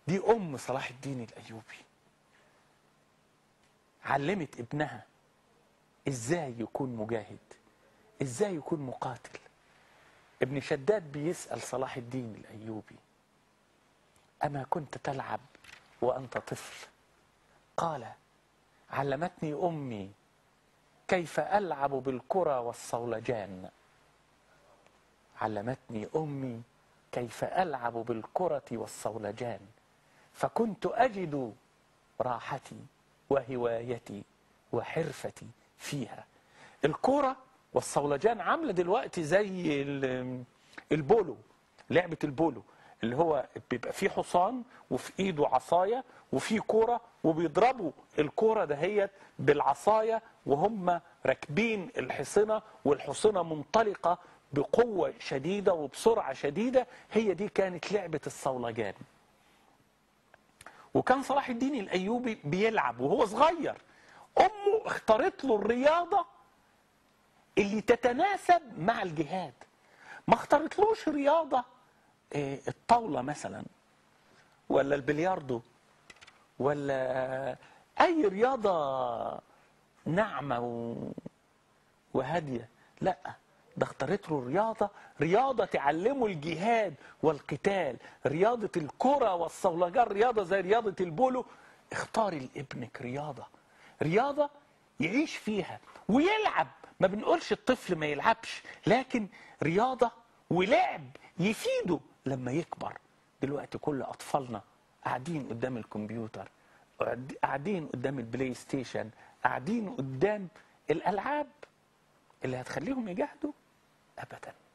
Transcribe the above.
دي ام صلاح الدين الايوبي علمت ابنها ازاي يكون مجاهد ازاي يكون مقاتل ابن شداد بيسال صلاح الدين الايوبي اما كنت تلعب وانت طفل قال علمتني امي كيف العب بالكره والصولجان علمتني امي كيف العب بالكره والصولجان فكنت اجد راحتي وهوايتي وحرفتي فيها الكره والصولجان عامله دلوقتي زي ال- البولو لعبه البولو اللي هو بيبقى فيه حصان وفي ايده عصايه وفي كوره وبيضربوا الكوره دهيت بالعصايه وهم راكبين الحصنه والحصنه منطلقه بقوه شديده وبسرعه شديده هي دي كانت لعبه الصولجان وكان صلاح الدين الايوبي بيلعب وهو صغير امه اختارت له الرياضه اللي تتناسب مع الجهاد ما اختارتلوش رياضه آه، الطاوله مثلا ولا البلياردو ولا اي رياضه ناعمه و... وهاديه لا ده اختارت له رياضه رياضه تعلمه الجهاد والقتال رياضه الكره والصولجان رياضه زي رياضه البولو اختاري لابنك رياضه رياضه يعيش فيها ويلعب ما بنقولش الطفل ما يلعبش لكن رياضه ولعب يفيده لما يكبر دلوقتي كل اطفالنا قاعدين قدام الكمبيوتر قاعد- قاعدين قدام البلاي ستيشن قاعدين قدام الالعاب اللي هتخليهم يجاهدوا ابدا